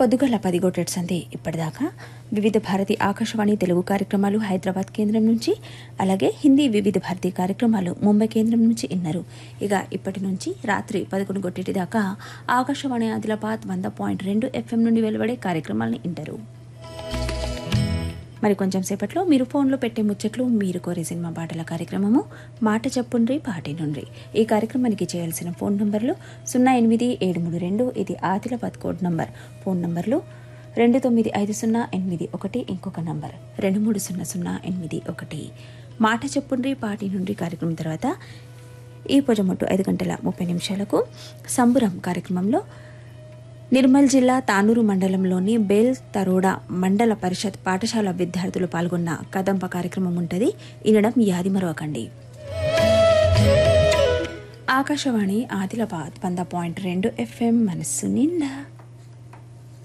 పొద్దుగల పది గోటెడ్ సంధి ఇప్పటిదాకా వివిధ భారతి ఆకాశవాణి తెలుగు కార్యక్రమాలు హైదరాబాద్ కేంద్రం నుంచి అలాగే హిందీ వివిధ భారతి కార్యక్రమాలు ముంబై కేంద్రం నుంచి ఇన్నారు ఇక ఇప్పటి నుంచి రాత్రి పదకొండు గొట్టేటి దాకా ఆకాశవాణి ఆదిలాబాద్ వంద పాయింట్ రెండు ఎఫ్ఎం నుండి వెలువడే కార్యక్రమాలను ఇంటారు మరి కొంచెం సేపట్లో మీరు ఫోన్లో పెట్టే ముచ్చట్లు మీరు కోరే సినిమా పాటల కార్యక్రమము మాట చెప్పుండ్రి పాటి నుండి ఈ కార్యక్రమానికి చేయాల్సిన ఫోన్ నంబర్లు సున్నా ఎనిమిది ఏడు మూడు రెండు ఇది ఆదిలాబాద్ కోడ్ నంబర్ ఫోన్ నంబర్లు రెండు తొమ్మిది ఐదు సున్నా ఎనిమిది ఒకటి ఇంకొక నంబర్ రెండు మూడు సున్నా సున్నా ఎనిమిది ఒకటి మాట చెప్పుండ్రి పాటి నుండి కార్యక్రమం తర్వాత ఈ పొజముట్టు ఐదు గంటల ముప్పై నిమిషాలకు సంబురం కార్యక్రమంలో నిర్మల్ జిల్లా తానూరు మండలంలోని బేల్ తరోడా మండల పరిషత్ పాఠశాల విద్యార్థులు పాల్గొన్న కదంప కార్యక్రమం ఉంటుంది వినడం యాది మరవకండి ఆకాశవాణి ఆదిలాబాద్ వంద పాయింట్ రెండు ఎఫ్ఎం మనస్సు నిండా